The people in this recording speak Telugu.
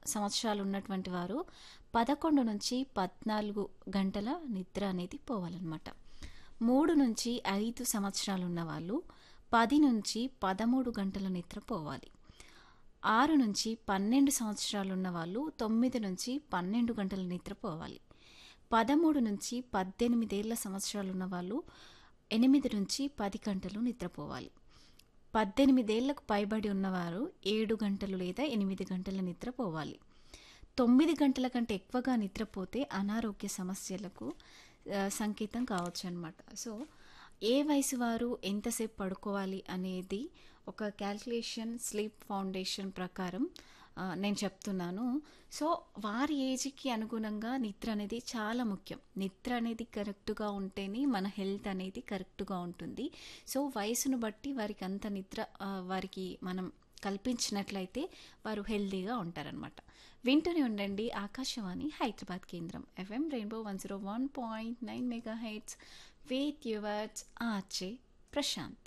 సంవత్సరాలు ఉన్నటువంటి వారు పదకొండు నుంచి పద్నాలుగు గంటల నిద్ర అనేది పోవాలన్నమాట మూడు నుంచి ఐదు సంవత్సరాలు ఉన్న వాళ్ళు పది నుంచి పదమూడు గంటల నిద్ర పోవాలి ఆరు నుంచి పన్నెండు సంవత్సరాలు ఉన్న వాళ్ళు తొమ్మిది నుంచి పన్నెండు గంటల నిద్ర పోవాలి పదమూడు నుంచి పద్దెనిమిదేళ్ల సంవత్సరాలు ఉన్న వాళ్ళు ఎనిమిది నుంచి పది గంటలు నిద్రపోవాలి పద్దెనిమిదేళ్లకు పైబడి ఉన్నవారు ఏడు గంటలు లేదా ఎనిమిది గంటల నిద్ర పోవాలి తొమ్మిది గంటల కంటే ఎక్కువగా నిద్రపోతే అనారోగ్య సమస్యలకు ఆ, సంకేతం కావచ్చు అనమాట సో ఏ వయసు వారు ఎంతసేపు పడుకోవాలి అనేది ఒక క్యాల్కులేషన్ స్లీప్ ఫౌండేషన్ ప్రకారం ఆ, నేను చెప్తున్నాను సో వారి ఏజ్కి అనుగుణంగా నిద్ర అనేది చాలా ముఖ్యం నిద్ర అనేది కరెక్ట్గా ఉంటేనే మన హెల్త్ అనేది కరెక్ట్గా ఉంటుంది సో వయసును బట్టి వారికి అంత నిద్ర ఆ, వారికి మనం కల్పించినట్లయితే వారు హెల్తీగా ఉంటారనమాట వింటూనే ఉండండి ఆకాశవాణి హైదరాబాద్ కేంద్రం FM rainbow one zero one point nine mega hits with yours RJ Prashanth